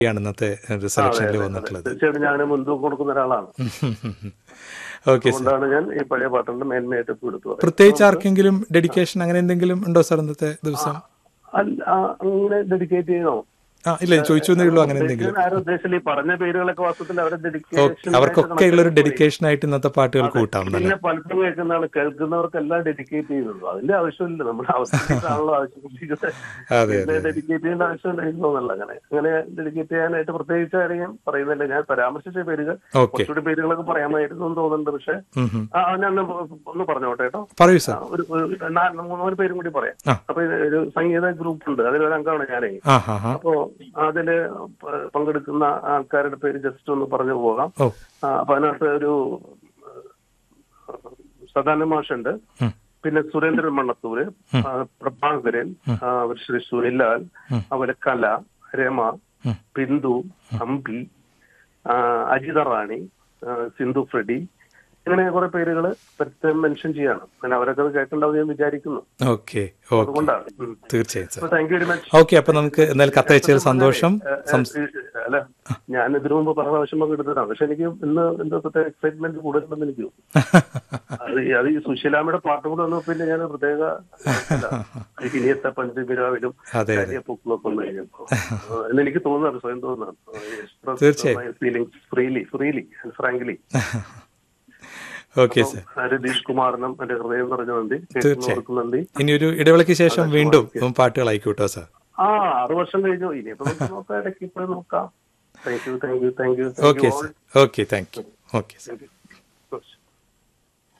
ാണ് ഇന്നത്തെ ഒരു സെലക്ഷനിൽ വന്നിട്ടുള്ളത് തീർച്ചയായിട്ടും ഞാൻ മുൻതൂക്കം കൊടുക്കുന്ന ഒരാളാണ് ഓക്കെ സാർ അതുകൊണ്ടാണ് ഞാൻ ഈ പഴയ പാട്ടുകളുടെ മേന്മയായിട്ട് ഇപ്പൊ എടുത്തു പറയുന്നത്. പ്രത്യേകിച്ച് ആർക്കെങ്കിലും ഡെഡിക്കേഷൻ അങ്ങനെ എന്തെങ്കിലും ഉണ്ടോ സാർ ഇന്നത്തെ ദിവസം അല്ല, ആ, അങ്ങനെ ഡെഡിക്കേറ്റ് ചെയ്യണോ ആ ഇല്ല ഞാൻ എന്നേ ഉള്ളൂ അങ്ങനെ എന്തെങ്കിലും ആരും ഉദ്ദേശിച്ചില്ല ഈ പറഞ്ഞ പേരുകളൊക്കെ വാസ്തവത്തിൽ അവരെ ഓക്കെ ഡെഡിക്കേഷൻ അവർക്കൊക്കെ ഉള്ള ഒരു ഡെഡിക്കേഷൻ ആയിട്ട് ഇന്നത്തെ പാട്ടുകൾ കൂട്ടാം പിന്നെ എന്നല്ലേ പലപ്പോഴും കേൾക്കുന്ന ആൾ കേൾക്കുന്നവർക്കെല്ലാം ഡെഡിക്കേറ്റ് ചെയ്യുന്നുള്ളൂ അതിന്റെ ആവശ്യമില്ല നമ്മുടെ ആവശ്യത്തിനാണല്ലോ ആവശ്യപ്പെട്ടിരിക്കുന്നത് അതെ പിന്നെ ഡെഡിക്കേറ്റ് ചെയ്യേണ്ട ആവശ്യമില്ല എനിക്ക് തോന്നുന്നില്ല അങ്ങനെ അങ്ങനെ ഡെഡിക്കേറ്റ് ചെയ്യാനായിട്ട് പ്രത്യേകിച്ച് ആരെയും പറയുന്നില്ല ഞാൻ പരാമർശിച്ച പേരുകൾ ഓക്കെ കുറച്ചുകൂടി പേരുകളൊക്കെ പറയാമായിരുന്നു എന്ന് തോന്നുന്നുണ്ട് പക്ഷെ ആ ഞാൻ ഒന്ന് ഒന്ന് പറഞ്ഞോട്ടെ കേട്ടോ പറയൂ ആ, സാർ ഒരു ഒരു നാ- മൂന്ന് പേരും കൂടി പറയാം ആ. അപ്പൊ ഇത് ഒരു സംഗീത ഗ്രൂപ്പ് ഉണ്ട് അതിലൊരു അംഗമാണ് ഞാനേ ആ ഹാ ഹാ അപ്പോ അതില് പ- പങ്കെടുക്കുന്ന ആൾക്കാരുടെ പേര് ജസ്റ്റ് ഒന്ന് പറഞ്ഞു പോകാം ഓ ആ, അപ്പൊ അതിനകത്ത് ഒരു സദാന മാഷുണ്ട് ഉം. പിന്നെ സുരേന്ദ്രൻ മണ്ണത്തൂര് ആ, പ്രഭാകരൻ ആ, ശ്രീ സുനിലാൽ അതുപോലെ കല രമ ഉം. ബിന്ദു അമ്പി ആ, അജിത റാണി ആ, സിന്ധു ഫ്രെഡി ഇങ്ങനെ കുറെ പേരുകൾ പ്രത്യേകം മെൻഷൻ ചെയ്യാണ് പിന്നെ അവരൊക്കെ അത് കേൾക്കണ്ടാവും ഞാൻ വിചാരിക്കുന്നു ഓക്കെ ഓക്കെ അതുകൊണ്ടാണ് ഉം. തീർച്ചയായും സാർ അപ്പൊ thank you very much okay അപ്പൊ നമുക്ക് എന്തായാലും കത്തയച്ചതിൽ സന്തോഷം സംസ്- അല്ല ഞാൻ ഇതിനു മുമ്പ് പല പ്രാവശ്യം പങ്കെടുത്തതാണ് പക്ഷെ എനിക്ക് ഇന്ന് എന്തോ പ്രത്യേക എക്സൈറ്റ്മെന്റ് കൂടുതലുണ്ടെന്ന് എനിക്ക് തോന്നുന്നു. അത് ഈ- അത് ഈ സുശീലാമ്മയുടെ പാട്ട് കൂടെ വന്നപ്പോ പിന്നെ ഞാൻ പ്രത്യേക ഇനിയത്തെ പഞ്ചമിരാവിലും അതെ അതെ പൂക്കളൊക്കെ ഒന്ന് കഴിഞ്ഞപ്പോ എന്ന് എനിക്ക് തോന്നുന്നത് സ്വയം തോന്നുന്നതാണ് തീർച്ചയായും. Feelings freely freely frankly okay sir Ratheesh കുമാറിനും എന്റെ ഹൃദയം നിറഞ്ഞ നന്ദി തീർച്ചയായും. കേൾക്കുന്നവർക്ക് നന്ദി ഇനി ഒരു ഇടവേളയ്ക്ക് ശേഷം വീണ്ടും പാട്ടുകൾ ആയിക്കോട്ടോ സാർ ആ ആറു വർഷം കഴിഞ്ഞു ഇനിയിപ്പോ നമുക്ക് നോക്കാം ഇടയ്ക്ക് ഇപ്പോഴും നോക്കാം thank you thank you thank you okay sir okay thank you okay sir thank U